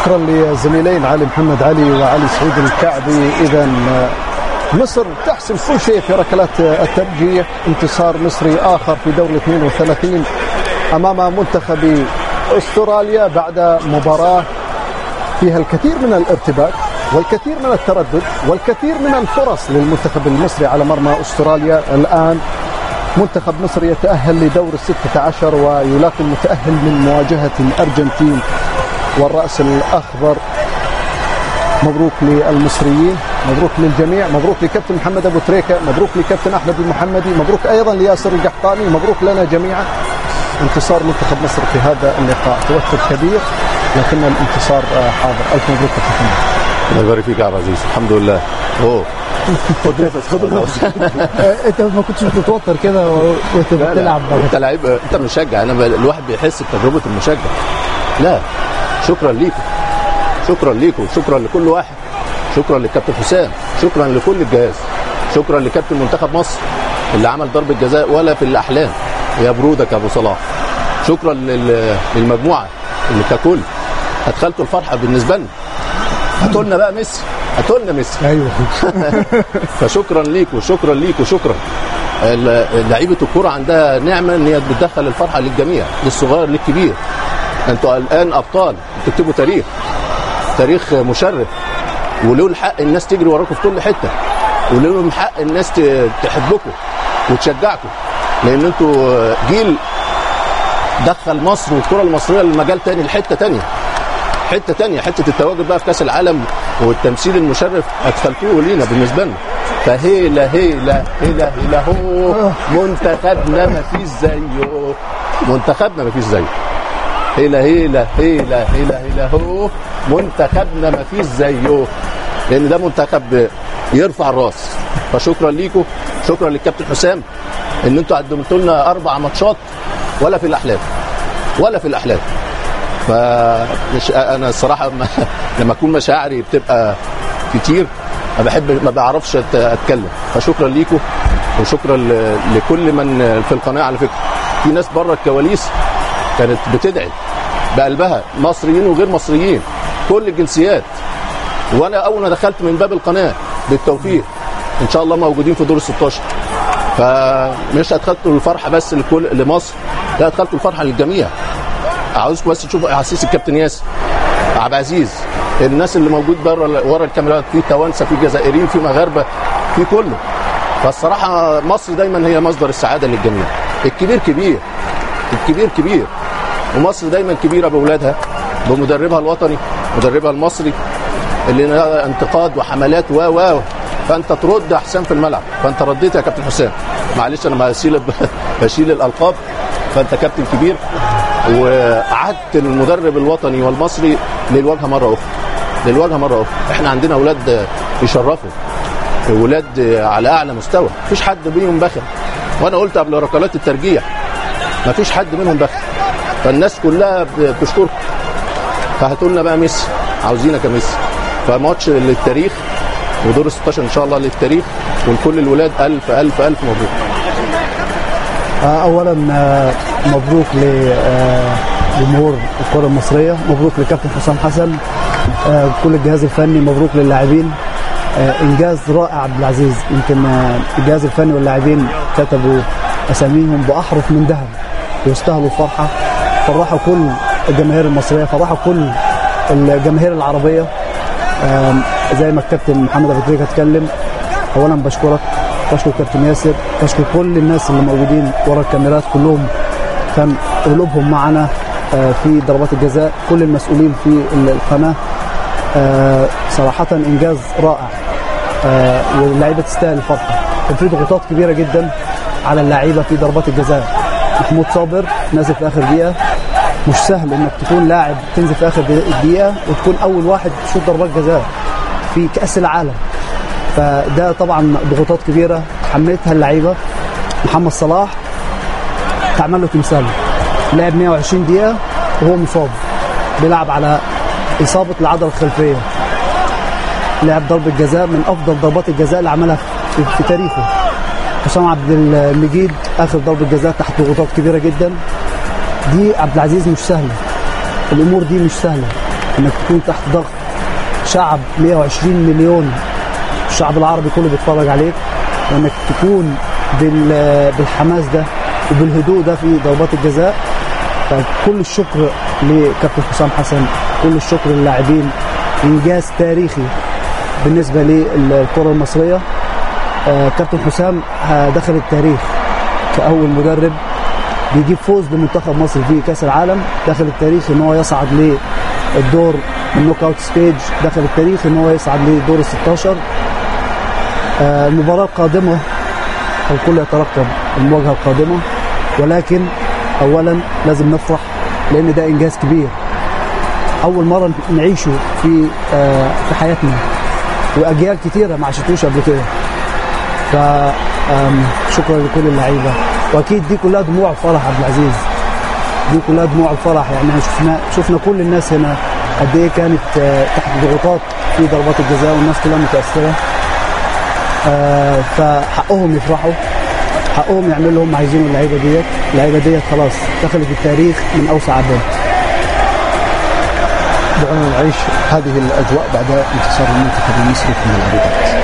شكرا لزميلين علي محمد علي وعلي سعيد الكعبي اذا مصر تحسم كل شيء في ركلات الترجيح انتصار مصري اخر في دور 32 امام منتخب استراليا بعد مباراه فيها الكثير من الارتباك والكثير من التردد والكثير من الفرص للمنتخب المصري على مرمى استراليا الان منتخب مصر يتأهل لدور الستة عشر ويلاقي المتأهل من مواجهة الأرجنتين والرأس الأخضر مبروك للمصريين مبروك للجميع مبروك لكابتن محمد أبو تريكة مبروك لكابتن أحمد المحمدي مبروك أيضا لياسر القحطاني مبروك لنا جميعا انتصار منتخب مصر في هذا اللقاء توتر كبير لكن الانتصار حاضر ألف مبروك كابتن الله يبارك فيك يا عبد العزيز الحمد لله اوه خد نفس خد نفس انت ما كنتش بتتوتر كده وانت لا، لا. بتلعب انت لعيب انت مشجع انا ب- الواحد بيحس بتجربه المشجع لا شكرا ليكم شكرا ليكم شكرا لكل واحد شكرا للكابتن حسام شكرا لكل الجهاز شكرا لكابتن منتخب مصر اللي عمل ضربه جزاء ولا في الاحلام يا برودك يا ابو صلاح شكرا لل- للمجموعه اللي ككل ادخلتوا الفرحه بالنسبه لنا هاتوا لنا بقى ميسي هاتوا لنا ميسي ايوه فشكرا ليكم شكرا ليكم شكرا ال- لعيبه الكوره عندها نعمه ان هي بتدخل الفرحه للجميع للصغير للكبير انتوا الان ابطال تكتبوا تاريخ تاريخ مشرف وله الحق الناس تجري وراكم في كل حته ولهم الحق الناس ت- تحبكم وتشجعكم لان انتوا جيل دخل مصر والكره المصريه لمجال تاني لحته تانيه حته تانية حته التواجد بقى في كاس العالم والتمثيل المشرف ادخلتوه لينا بالنسبه لنا فهيلا هيلا هيلا هيلا هو منتخبنا ما فيش زيه منتخبنا ما فيش زيه هيلا هيلا هيلا هيلا هيلا هو منتخبنا ما فيش زيه لان ده منتخب يرفع الراس فشكرا ليكم شكرا للكابتن حسام ان انتوا قدمتوا لنا اربع ماتشات ولا في الاحلام ولا في الاحلام فمش انا الصراحه ما لما اكون مشاعري بتبقى كتير ما بحب ما بعرفش أت- اتكلم فشكرا ليكم وشكرا ل- لكل من في القناه على فكره في ناس بره الكواليس كانت بتدعي بقلبها مصريين وغير مصريين كل الجنسيات وانا اول ما دخلت من باب القناه بالتوفيق ان شاء الله موجودين في دور ال 16 فمش ادخلتوا الفرحه بس لكل لمصر لا ادخلتوا الفرحه للجميع عاوزكم بس تشوفوا احاسيس الكابتن ياسر عبد العزيز الناس اللي موجود بره ورا الكاميرات في توانسه في جزائريين في مغاربه في كله فالصراحه مصر دايما هي مصدر السعاده للجميع الكبير كبير الكبير كبير ومصر دايما كبيره باولادها بمدربها الوطني مدربها المصري اللي لها انتقاد وحملات و و فانت ترد احسن في الملعب فانت رديت يا كابتن حسام معلش انا بشيل بشيل الالقاب فانت كابتن كبير وعدت المدرب الوطني والمصري للواجهه مره اخرى للواجهه مره اخرى احنا عندنا اولاد يشرفوا ولاد على اعلى مستوى مفيش حد بيهم بخل وانا قلت قبل ركلات الترجيح مفيش حد منهم بخل فالناس كلها بتشكركم فهاتوا لنا بقى ميسي عاوزينك يا ميسي فماتش للتاريخ ودور ال 16 ان شاء الله للتاريخ ولكل الولاد الف الف الف مبروك آه، اولا آه، مبروك لجمهور الكره المصريه مبروك لكابتن حسام حسن آه، كل الجهاز الفني مبروك للاعبين آه، انجاز رائع عبد العزيز يمكن آه، الجهاز الفني واللاعبين كتبوا اساميهم باحرف من ذهب ويستاهلوا الفرحه فرحوا كل الجماهير المصريه فرحوا كل الجماهير العربيه آم، زي ما الكابتن محمد ابو تريكه اتكلم اولا بشكرك بشكر كابتن ياسر بشكر كل الناس اللي موجودين ورا الكاميرات كلهم كان قلوبهم معنا آه، في ضربات الجزاء كل المسؤولين في ال- القناه آه، صراحه انجاز رائع آه، واللعيبه تستاهل الفرحه كان في ضغوطات كبيره جدا على اللعيبه في ضربات الجزاء محمود صابر نازل في اخر دقيقه مش سهل انك تكون لاعب تنزل في اخر دقيقه وتكون اول واحد تشوط ضربات جزاء في كاس العالم فده طبعا ضغوطات كبيره حملتها اللعيبه محمد صلاح تعمل له تمثال لعب 120 دقيقه وهو مصاب بيلعب على اصابه العضله الخلفيه لعب ضربه جزاء من افضل ضربات الجزاء اللي عملها في, في تاريخه حسام عبد المجيد اخر ضربه جزاء تحت ضغوطات كبيره جدا دي عبد العزيز مش سهله الامور دي مش سهله انك تكون تحت ضغط شعب 120 مليون الشعب العربي كله بيتفرج عليك وانك تكون بال- بالحماس ده وبالهدوء ده في ضربات الجزاء فكل الشكر لكابتن حسام حسن كل الشكر للاعبين انجاز تاريخي بالنسبه للكره المصريه آه، كابتن حسام آه، دخل التاريخ كاول مدرب بيجيب فوز لمنتخب مصر في كاس العالم دخل التاريخ ان هو يصعد للدور النوك اوت ستيج دخل التاريخ ان هو يصعد لدور ال 16 آه، المباراه القادمه الكل يترقب المواجهه القادمه ولكن اولا لازم نفرح لان ده انجاز كبير اول مره نعيشه في آه، في حياتنا واجيال كتيره ما عاشتوش قبل كده ف آم، شكرا لكل اللعيبه واكيد دي كلها دموع الفرح عبد العزيز دي كلها دموع الفرح يعني احنا شفنا شفنا كل الناس هنا قد ايه كانت آه، تحت ضغوطات في ضربات الجزاء والناس كلها متاثره آه، فحقهم يفرحوا حقهم يعملوا اللي هم عايزينه اللعيبه ديت اللعيبه ديت خلاص دخلت التاريخ من اوسع ابواب دعونا نعيش هذه الاجواء بعد انتصار المنتخب المصري في الملعب